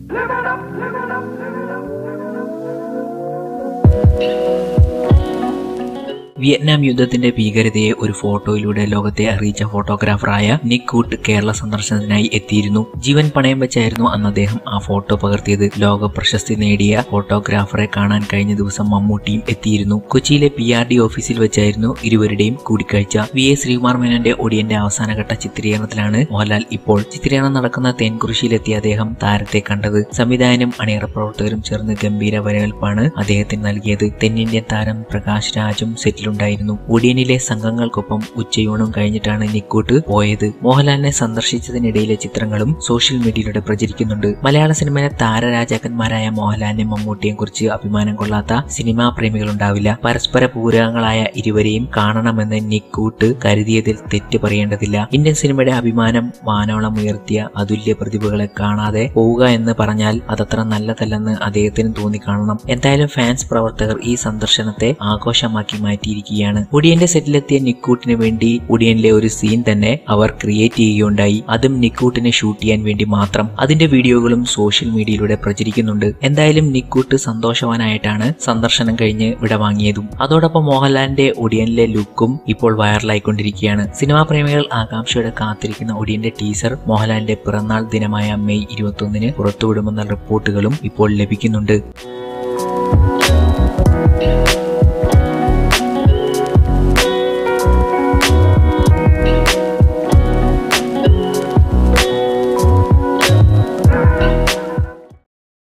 Vietnam യുദ്ധത്തിന്റെ ഭീകരതയെ ഒരു ഫോട്ടോയിലൂടെ ലോകത്തെ അറിയിച്ച ഫോട്ടോഗ്രാഫറായ നിക് കൂട്ട് കേരള സന്ദർശനത്തിനായി എത്തിയിരുന്നു ജീവൻ പണയം വെച്ചായിരുന്നു അന്ന് അദ്ദേഹം ആ ഫോട്ടോ പകർത്തിയത് ലോക പ്രശസ്തി നേടിയ ഫോട്ടോഗ്രാഫറെ കാണാൻ കഴിഞ്ഞ ദിവസം മമ്മൂട്ടിയും എത്തിയിരുന്നു കൊച്ചിയിലെ പി ആർ ഡി ഓഫീസിൽ വെച്ചായിരുന്നു ഇരുവരുടെയും കൂടിക്കാഴ്ച വി എ ശ്രീകുമാർ മേനോന്റെ ഒടിയന്റെ അവസാനഘട്ട ചിത്രീകരണത്തിലാണ് മോഹൻലാൽ ഇപ്പോൾ ചിത്രീകരണം നടക്കുന്ന തേൻകുറിശിയിലെത്തിയ അദ്ദേഹം താരത്തെ കണ്ടത് സംവിധായകനും അണിയറ പ്രവർത്തകരും ചേർന്ന് ഗംഭീര വരവേൽപ്പാണ് അദ്ദേഹത്തിന് നൽകിയത് തെന്നിന്ത്യൻ താരം പ്രകാശ് രാജും സെറ്റിലുണ്ടായിരുന്നു ഒടിയനിലെ സംഘങ്ങൾക്കൊപ്പം ഉച്ചയൂണും കഴിഞ്ഞിട്ടാണ് നിക്കൂട്ട് പോയത് മോഹൻലാലിനെ സന്ദർശിച്ചതിനിടയിലെ ചിത്രങ്ങളും സോഷ്യൽ മീഡിയയിലൂടെ പ്രചരിക്കുന്നുണ്ട് മലയാള സിനിമയിലെ താരരാജാക്കന്മാരായ മോഹൻലാലിനെയും മമ്മൂട്ടിയെയും കുറിച്ച് അഭിമാനം കൊള്ളാത്ത സിനിമാ പ്രേമികളുണ്ടാവില്ല പരസ്പര പൂരകങ്ങളായ ഇരുവരെയും കാണണമെന്ന് നിക്കൂട്ട് കരുതിയതിൽ തെറ്റ് പറയേണ്ടതില്ല ഇന്ത്യൻ സിനിമയുടെ അഭിമാനം വാനോളം ഉയർത്തിയ അതുല്യ പ്രതിഭകളെ കാണാതെ പോവുക എന്ന് പറഞ്ഞാൽ അതത്ര നല്ലതല്ലെന്ന് അദ്ദേഹത്തിന് തോന്നിക്കാണണം എന്തായാലും ഫാൻസ് പ്രവർത്തകർ ഈ സന്ദർശനത്തെ ആഘോഷമാക്കി മാറ്റിയിരിക്കുകയാണ് ഒടിയന്റെ സെറ്റിലെത്തിയ നിക്കൂട്ടിന് വേണ്ടി ഒടിയനിലെ ഒരു സീൻ തന്നെ അവർ ക്രിയേറ്റ് ചെയ്യുകയുണ്ടായി അതും നിക്കൂട്ടിനെ ഷൂട്ട് ചെയ്യാൻ വേണ്ടി മാത്രം അതിന്റെ വീഡിയോകളും സോഷ്യൽ മീഡിയയിലൂടെ പ്രചരിക്കുന്നുണ്ട് എന്തായാലും നിക്കൂട്ട് സന്തോഷവാനായിട്ടാണ് സന്ദർശനം കഴിഞ്ഞ് വിടവാങ്ങിയതും അതോടൊപ്പം മോഹൻലാലിന്റെ ഒടിയനിലെ ലുക്കും ഇപ്പോൾ വൈറലായിക്കൊണ്ടിരിക്കുകയാണ് സിനിമാ പ്രേമികൾ ആകാംക്ഷയോടെ കാത്തിരിക്കുന്ന ഒടിയന്റെ ടീസർ മോഹൻലാലിന്റെ പിറന്നാൾ ദിനമായ മെയ് ഇരുപത്തൊന്നിന് പുറത്തുവിടുമെന്ന റിപ്പോർട്ടുകളും ഇപ്പോൾ ലഭിക്കുന്നുണ്ട്